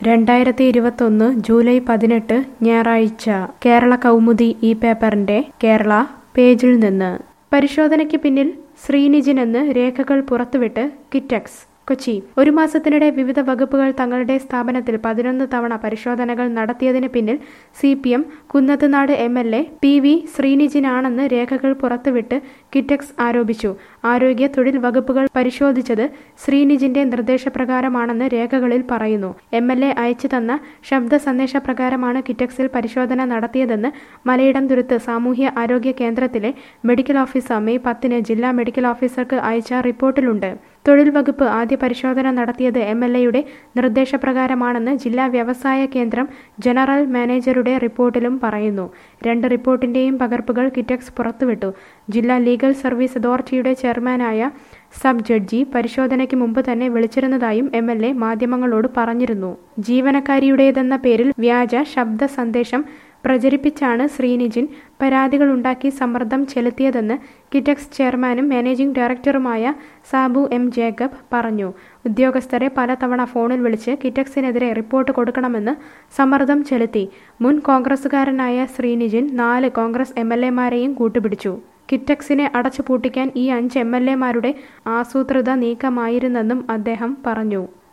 രണ്ടായിരത്തി ഇരുപത്തൊന്ന് ജൂലൈ പതിനെട്ട് ഞായറാഴ്ച കേരള കൗമുദി ഈ പേപ്പറിന്റെ കേരള പേജിൽ നിന്ന് പരിശോധനയ്ക്ക് പിന്നിൽ ശ്രീനിജിനെന്ന് രേഖകൾ പുറത്തുവിട്ട് കിറ്റക്സ് കൊച്ചി ഒരു മാസത്തിനിടെ വിവിധ വകുപ്പുകൾ തങ്ങളുടെ സ്ഥാപനത്തിൽ പതിനൊന്ന് തവണ പരിശോധനകൾ നടത്തിയതിന് പിന്നിൽ C P M Kunnathunad M L A P V ശ്രീനിജിനാണെന്ന് രേഖകൾ പുറത്തുവിട്ട് കിറ്റക്സ് ആരോപിച്ചു ആരോഗ്യ തൊഴിൽ വകുപ്പുകൾ പരിശോധിച്ചത് ശ്രീനിജിന്റെ നിർദ്ദേശപ്രകാരമാണെന്ന് രേഖകളിൽ പറയുന്നു എം എൽ എ അയച്ചു തന്ന ശബ്ദ സന്ദേശപ്രകാരമാണ് കിറ്റക്സിൽ പരിശോധന നടത്തിയതെന്ന് മലയിടം തുരുത്ത് സാമൂഹ്യ ആരോഗ്യ കേന്ദ്രത്തിലെ മെഡിക്കൽ ഓഫീസർ മെയ് പത്തിന് ജില്ലാ മെഡിക്കൽ ഓഫീസർക്ക് അയച്ച റിപ്പോർട്ടിലുണ്ട് തൊഴിൽ വകുപ്പ് ആദ്യ പരിശോധന നടത്തിയത് എം എൽ എയുടെ നിർദ്ദേശപ്രകാരമാണെന്ന് ജില്ലാ വ്യവസായ കേന്ദ്രം ജനറൽ മാനേജറുടെ റിപ്പോർട്ടിലും പറയുന്നു രണ്ട് റിപ്പോർട്ടിന്റെയും പകർപ്പുകൾ കിറ്റക്സ് പുറത്തുവിട്ടു ജില്ലാ ലീഗൽ സർവീസ് അതോറിറ്റിയുടെ ചെയർമാനായ സബ് ജഡ്ജി പരിശോധനയ്ക്ക് മുമ്പ് തന്നെ വിളിച്ചിരുന്നതായും എം എൽ എ മാധ്യമങ്ങളോട് പറഞ്ഞിരുന്നു ജീവനക്കാരിയുടേതെന്ന പേരിൽ വ്യാജ ശബ്ദ സന്ദേശം പ്രചരിപ്പിച്ചാണ് ശ്രീനിജിൻ പരാതികളുണ്ടാക്കി സമ്മർദ്ദം ചെലുത്തിയതെന്ന് കിറ്റക്സ് ചെയർമാനും മാനേജിംഗ് ഡയറക്ടറുമായ സാബു എം ജേക്കബ് പറഞ്ഞു ഉദ്യോഗസ്ഥരെ പലതവണ ഫോണിൽ വിളിച്ച് കിറ്റക്സിനെതിരെ റിപ്പോർട്ട് കൊടുക്കണമെന്ന് സമ്മർദ്ദം ചെലുത്തി മുൻ കോൺഗ്രസുകാരനായ ശ്രീനിജിൻ നാല് കോൺഗ്രസ് എം എൽ എമാരെയും കൂട്ടുപിടിച്ചു കിറ്റക്സിനെ അടച്ചുപൂട്ടിക്കാൻ ഈ അഞ്ച് എം എൽ എമാരുടെ ആസൂത്രിത നീക്കമായിരുന്നെന്നും അദ്ദേഹം പറഞ്ഞു